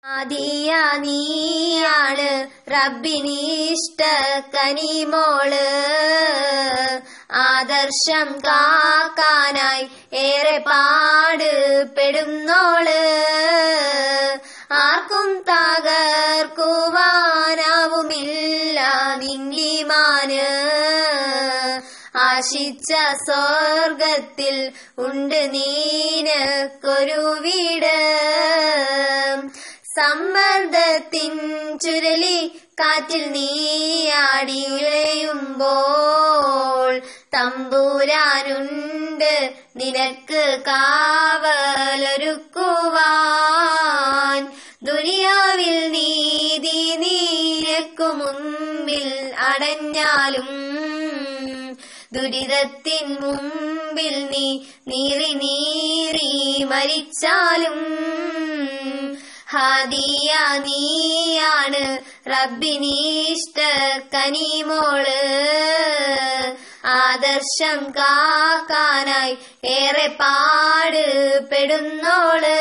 ആദിയ നീയാണ് റബ്ബിനിഷ്ട കനിമോള് ആദർശം കാക്കാനായി ഏറെ പാട് പെടുന്നോള് ആർക്കും തകർക്കുവാനാവുമില്ല നിന്നിമാന് ആശിച്ച സ്വർഗത്തിൽ ഉണ്ട് നീനക്കൊരു വീട് സമ്മർദ്ദത്തിൻ ചുരലി കാറ്റിൽ നീയാടിയുലയുമ്പോൾ തമ്പൂരാനുണ്ട് നിനക്ക് കാവലൊരുക്കുവാൻ ദുനിയാവിൽ നീതി നീരക്കു മുമ്പിൽ അടഞ്ഞാലും ദുരിതത്തിൻ മുമ്പിൽ നീ നീറി നീറി മരിച്ചാലും ഹാദിയ നീയാണ് റബ്ബിനിഷ്ട കനിമോള് ആദർശം കാക്കാനായി ഏറെ പാട് പെടുന്നോള്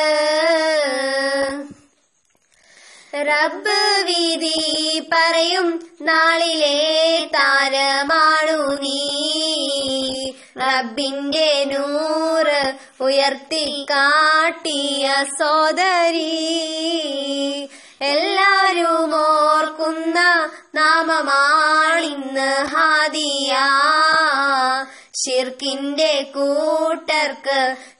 റബ്ബ് വിധി പറയും നാളിലെ താരമാണു നീ റബ്ബിന്റെ നൂറ് ഉയർത്തി കാട്ടിയ സോദരി എല്ലാരും ഓർക്കുന്ന നാമമാണിന്ന് ഹാദിയ ഷിർക്കിന്റെ കൂട്ടർക്ക്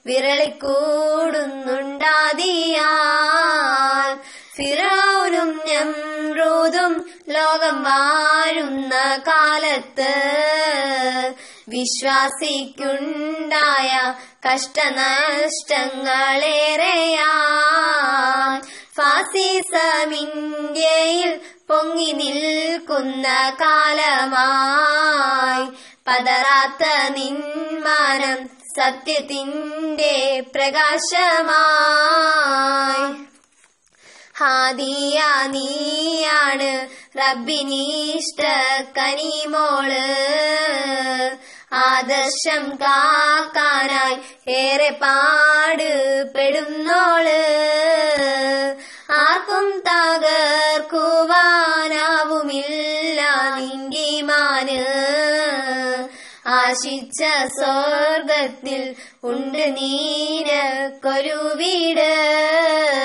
വിരളിക്കൂടുന്നുണ്ടാതിയാൽ ഫിറൌനും ഞമ്രൂതും ലോകം വാഴുന്ന കാലത്ത് വിശ്വാസിക്കുണ്ടായ കഷ്ടനഷ്ടങ്ങളേറെയാ ഫാസിസമിന്ത്യയിൽ പൊങ്ങി നിൽക്കുന്ന കാലമായി പതറാത്ത നിന്മാനം സത്യത്തിന്റെ പ്രകാശമായി ഹാദിയ നീയാണ് റബ്ബിനിഷ്ട കനിമോള് ആദർശം കാക്കാനായി ഏറെ പാട് പെടുന്നോള് ആർക്കും തകർക്കുവാനാവുമില്ല നിന്റിമാന് ആശിച്ച സ്വർഗത്തിൽ ഉണ്ട് നീനക്കൊരു വീട്